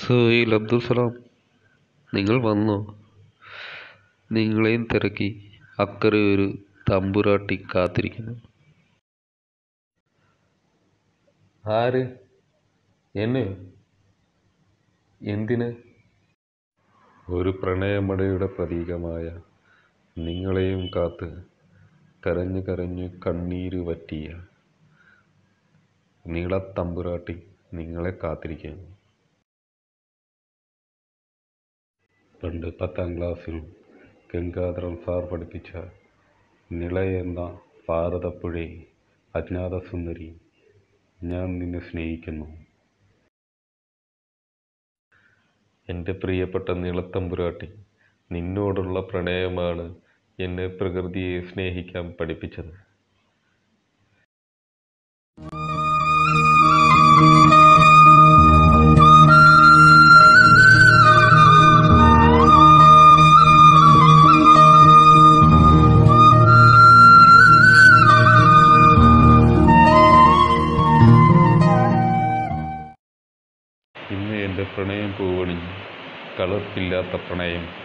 സുഹൈൽ അബ്ദുൽ സലാം നിങ്ങൾ വന്നോ നിങ്ങളെയും തിരക്കി അക്കരെ ഒരു തമ്പുരാട്ടി കാത്തിരിക്കുന്നു ആര് എന്നെയോ എന്തിന് ഒരു പ്രണയമടയുടെ പ്രതീകമായ നിങ്ങളെയും കാത്ത് കരഞ്ഞു കരഞ്ഞു കണ്ണീര് വറ്റിയ നീളത്തമ്പുരാട്ടി നിങ്ങളെ കാത്തിരിക്കുന്നു പണ്ട് പത്താം ക്ലാസ്സിൽ ഗംഗാധരൻ സാർ പഠിപ്പിച്ച നിള എന്ന ഭാരതപ്പുഴയെ അജ്ഞാത സുന്ദരി ഞാൻ നിന്നെ സ്നേഹിക്കുന്നു എൻ്റെ പ്രിയപ്പെട്ട നീളത്തമ്പുരാട്ടി നിന്നോടുള്ള പ്രണയമാണ് എന്നെ പ്രകൃതിയെ സ്നേഹിക്കാൻ പഠിപ്പിച്ചത് ഇന്ന് എൻ്റെ പ്രണയം പൂവണിഞ്ഞു കളർപ്പില്ലാത്ത പ്രണയം